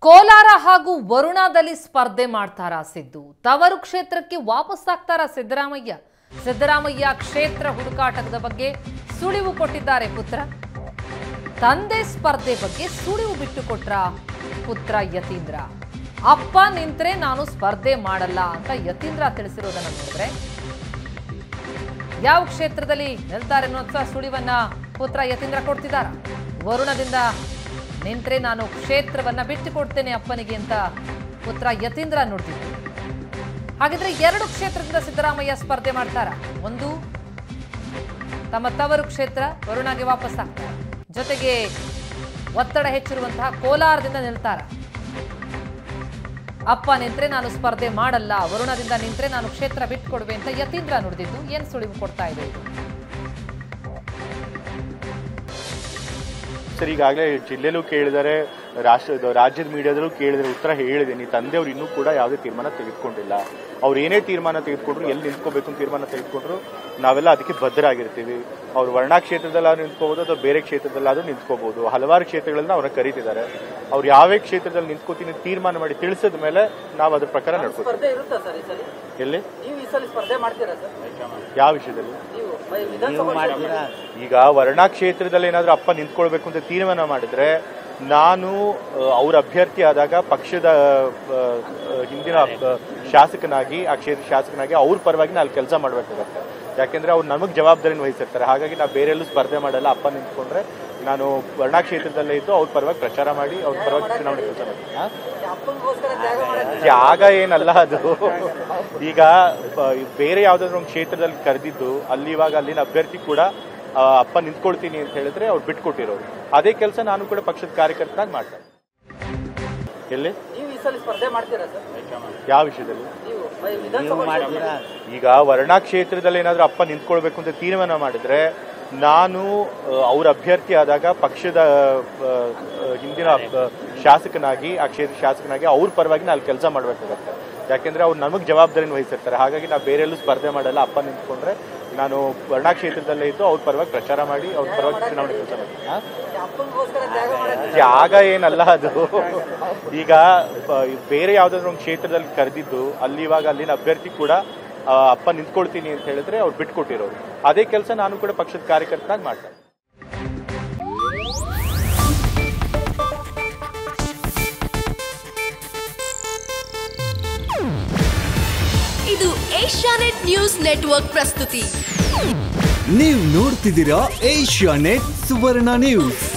ಕೋಲಾರ ಹಾಗೂ ವರುಣಾದಲ್ಲಿ ಸ್ಪರ್ಧೆ ಮಾಡ್ತಾರಾ ಸಿದ್ದು ತವರು ಕ್ಷೇತ್ರಕ್ಕೆ ವಾಪಸ್ ಆಗ್ತಾರಾ ಸಿದ್ದರಾಮಯ್ಯ ಸಿದ್ದರಾಮಯ್ಯ ಕ್ಷೇತ್ರ ಹುಡುಕಾಟದ ಬಗ್ಗೆ ಸುಳಿವು ಕೊಟ್ಟಿದ್ದಾರೆ ಪುತ್ರ ತಂದೆ ಸ್ಪರ್ಧೆ ಬಗ್ಗೆ ಸುಳಿವು ಬಿಟ್ಟುಕೊಟ್ರ ಪುತ್ರ ಯತೀಂದ್ರ ಅಪ್ಪ ನಿಂತ್ರೆ ನಾನು ಸ್ಪರ್ಧೆ ಮಾಡಲ್ಲ ಅಂತ ಯತೀಂದ್ರ ತಿಳಿಸಿರೋದನ್ನ ನೋಡಿದ್ರೆ ಯಾವ ಕ್ಷೇತ್ರದಲ್ಲಿ ನಿಲ್ತಾರೆ ಅನ್ನೋ ಸುಳಿವನ್ನ ಪುತ್ರ ಯತೀಂದ್ರ ಕೊಡ್ತಿದ್ದಾರ ವರುಣದಿಂದ ನಿಂತ್ರೆ ನಾನು ಕ್ಷೇತ್ರವನ್ನ ಬಿಟ್ಟು ಕೊಡ್ತೇನೆ ಅಪ್ಪನಿಗೆ ಅಂತ ಪುತ್ರ ಯತೀಂದ್ರ ನುಡಿದಿದ್ದು ಹಾಗಿದ್ರೆ ಎರಡು ಕ್ಷೇತ್ರದಿಂದ ಸಿದ್ದರಾಮಯ್ಯ ಸ್ಪರ್ಧೆ ಮಾಡ್ತಾರ ಒಂದು ತಮ್ಮ ತವರು ಕ್ಷೇತ್ರ ವರುಣಾಗೆ ವಾಪಸ್ ಆಗ್ತಾರೆ ಜೊತೆಗೆ ಒತ್ತಡ ಹೆಚ್ಚಿರುವಂತಹ ಕೋಲಾರದಿಂದ ನಿಲ್ತಾರ ಅಪ್ಪ ನಿಂತ್ರೆ ನಾನು ಸ್ಪರ್ಧೆ ಮಾಡಲ್ಲ ವರುಣದಿಂದ ನಿಂತ್ರೆ ನಾನು ಕ್ಷೇತ್ರ ಬಿಟ್ಕೊಡುವೆ ಅಂತ ಯತೀಂದ್ರ ನುಡಿದಿದ್ದು ಏನ್ ಸುಳಿವು ಕೊಡ್ತಾ ಇದೆ ಇದು ಸರ್ ಈಗಾಗಲೇ ಜಿಲ್ಲೆಲೂ ಕೇಳಿದರೆ ರಾಷ್ಟ್ರ ಇದು ರಾಜ್ಯದ ಮೀಡಿಯಾದಲ್ಲೂ ಕೇಳಿದರೆ ಉತ್ತರ ಹೇಳಿದೆ ನೀ ತಂದೆಯವರು ಇನ್ನೂ ಕೂಡ ಯಾವುದೇ ತೀರ್ಮಾನ ತೆಗೆದುಕೊಂಡಿಲ್ಲ ಅವ್ರು ಏನೇ ತೀರ್ಮಾನ ತೆಗೆದುಕೊಂಡ್ರು ಎಲ್ಲಿ ನಿಂತ್ಕೋಬೇಕು ಅಂತ ತೀರ್ಮಾನ ತೆಗೆದುಕೊಂಡ್ರು ನಾವೆಲ್ಲ ಅದಕ್ಕೆ ಬದ್ಧರಾಗಿರ್ತೀವಿ ಅವ್ರು ವರ್ಣಾ ಕ್ಷೇತ್ರದಲ್ಲಾದ್ರೂ ನಿಂತ್ಕೋಬಹುದು ಅಥವಾ ಬೇರೆ ಕ್ಷೇತ್ರದಲ್ಲಾದ್ರೂ ನಿಂತ್ಕೋಬಹುದು ಹಲವಾರು ಕ್ಷೇತ್ರಗಳನ್ನ ಅವ್ರನ್ನ ಕರೀತಿದ್ದಾರೆ ಅವ್ರು ಯಾವ್ಯಾವ ಕ್ಷೇತ್ರದಲ್ಲಿ ನಿಂತ್ಕೋತೀನಿ ಅಂತ ತೀರ್ಮಾನ ಮಾಡಿ ತಿಳಿಸಿದ ಮೇಲೆ ನಾವು ಅದ್ರ ಪ್ರಕಾರ ನಡ್ಕೋತೀವಿ ಸ್ಪರ್ಧೆ ಇರುತ್ತಾ ಸರ್ ಈ ಸಲ ಎಲ್ಲಿ ನೀವು ಈ ಸಲ ಸ್ಪರ್ಧೆ ಮಾಡ್ತೀರಾ ಸರ್ ಯಾವ ವಿಷಯದಲ್ಲಿ ನೀವು ಬೈ- ವಿಧಾನಸಭಾ ಕ್ಷೇತ್ರ- ಈಗ ವರ್ಣಾ ಕ್ಷೇತ್ರದಲ್ಲಿ ಏನಾದರೂ ಅಪ್ಪ ನಿಂತ್ಕೊಳ್ಬೇಕು ಅಂತ ತೀರ್ಮಾನ ಮಾಡಿದ್ರೆ ನಾನು ಆ, ಅವ್ರ ಅಭ್ಯರ್ಥಿ ಆದಾಗ ಪಕ್ಷದ ಆ, ಆ, ಹಿಂದಿನ ಆ, ಶಾಸಕನಾಗಿ ಆ ಕ್ಷೇತ್ರ ಶಾಸಕನಾಗಿ ಅವ್ರ ಪರವಾಗಿ ನಾನು ಕೆಲಸ ಮಾಡಬೇಕಾಗತ್ತೆ ಯಾಕೆಂದ್ರೆ ಅವ್ರು ನಮಗೆ ಜವಾಬ್ದಾರಿನ ವಹಿಸಿರ್ತಾರೆ ಹಾಗಾಗಿ ನಾವು ಬೇರೆ ಎಲ್ಲೂ ಸ್ಪರ್ಧೆ ಮಾಡಲ್ಲ ಅಪ್ಪ ನಿಂತ್ಕೊಂಡ್ರೆ ನಾನು ವರ್ಣಾ ಕ್ಷೇತ್ರದಲ್ಲೇ ಇದ್ದು ಅವ್ರ ಪರವಾಗಿ ಪ್ರಚಾರ ಮಾಡಿ ಅವ್ರ ಪರವಾಗಿ ಚುನಾವಣೆ ಕೆಲಸ ಮಾಡ್ತೀನಿ ಹಾ? ಅಪ್ಪನಿಗೋಸ್ಕರ ತ್ಯಾಗ ಮಾಡೋದು ಜಾಗ ಏನಲ್ಲ ಅದು ಈಗ ಬ- ಬೇರೆ ಯಾವ್ದಾದ್ರು ಒಂದು ಕ್ಷೇತ್ರದಲ್ಲಿ ಕರೆದಿದ್ದು ಅಲ್ಲಿ ಇವಾಗ ಅಲ್ಲಿನ ಅಭ್ಯರ್ಥಿ ಕೂಡ ಆ, ಅಪ್ಪ ನಿಂತ್ಕೊಳ್ತೀನಿ ಅಂತ ಹೇಳಿದ್ರೆ ಅವ್ರು ಬಿಟ್ಕೊಟ್ಟಿರೋರು ಅದೇ ಕೆಲಸ ನಾನು ಕೂಡ ಪಕ್ಷದ ಕಾರ್ಯಕರ್ತನಾಗಿ ಮಾಡ್ತೇನೆ ಎಲ್ಲಿ ನೀವು ಈ ಸಲ ಸ್ಪರ್ಧೆ ಮಾಡ್ತೀರಾ ಸರ್ ಯಾವ ವಿಷಯದಲ್ಲಿ ನೀವು ಬೈ- ವಿಧಾನಸಭಾ ಕ್ಷೇತ್ರ- ಈಗ ವರ್ಣಾ ಕ್ಷೇತ್ರದಲ್ಲಿ ಏನಾದರೂ ಅಪ್ಪ ನಿಂತ್ಕೊಳ್ಬೇಕು ಅಂತ ತೀರ್ಮಾನ ಮಾಡಿದ್ರೆ ನಾನು ಆ, ಅವ್ರ ಅಭ್ಯರ್ಥಿ ಆದಾಗ ಪಕ್ಷದ ಆ, ಆ, ಹಿಂದಿನ ಆ, ಶಾಸಕನಾಗಿ ಆ ಕ್ಷೇತ್ರ ಶಾಸಕನಾಗಿ ಅವ್ರ ಪರವಾಗಿ ನಾನು ಕೆಲಸ ಮಾಡಬೇಕಾಗತ್ತೆ ಯಾಕೆಂದ್ರೆ ಅವ್ರು ನಮಗೆ ಜವಾಬ್ದಾರಿನ ವಹಿಸಿರ್ತಾರೆ ಹಾಗಾಗಿ ನಾವು ಬೇರೆ ಎಲ್ಲೂ ಸ್ಪರ್ಧೆ ಮಾಡಲ್ಲ ಅಪ್ಪ ನಿಂತ್ಕೊಂಡ್ರೆ ನಾನು ವರ್ಣಾ ಕ್ಷೇತ್ರದಲ್ಲೇ ಇದ್ದು ಅವ್ರ ಪರವಾಗಿ ಪ್ರಚಾರ ಮಾಡಿ ಅವ್ರ ಪರವಾಗಿ ಚುನಾವಣೆ ಕೆಲಸ ಮಾಡ್ತೀನಿ ಹಾ? ಅಪ್ಪನಿಗೋಸ್ಕರ ತ್ಯಾಗ ಮಾಡೋದು ಜಾಗ ಏನಲ್ಲ ಅದು ಈಗ ಬ- ಬೇರೆ ಯಾವ್ದಾದ್ರು ಒಂದು ಕ್ಷೇತ್ರದಲ್ಲಿ ಕರೆದಿದ್ದು ಅಲ್ಲಿ ಇವಾಗ ಅಲ್ಲಿನ ಅಭ್ಯರ್ಥಿ ಕೂಡ ಆ, ಅಪ್ಪ ನಿಂತ್ಕೊಳ್ತೀನಿ ಅಂತ ಹೇಳಿದ್ರೆ ಅವ್ರು ಬಿಟ್ಕೊಟ್ಟಿರೋರು ಅದೇ ಕೆಲಸ ನಾನು ಕೂಡ ಪಕ್ಷದ ಕಾರ್ಯಕರ್ತನಾಗಿ ಮಾಡ್ತೇನೆ ಇದು ಏಷ್ಯಾನೆಟ್ ನ್ಯೂಸ್ ನೆಟ್ವರ್ಕ್ ಪ್ರಸ್ತುತಿ ನೀವು ನೋಡ್ತಿದ್ದೀರಾ ಏಷ್ಯಾ ನೆಟ್ ಸುವರ್ಣ ನ್ಯೂಸ್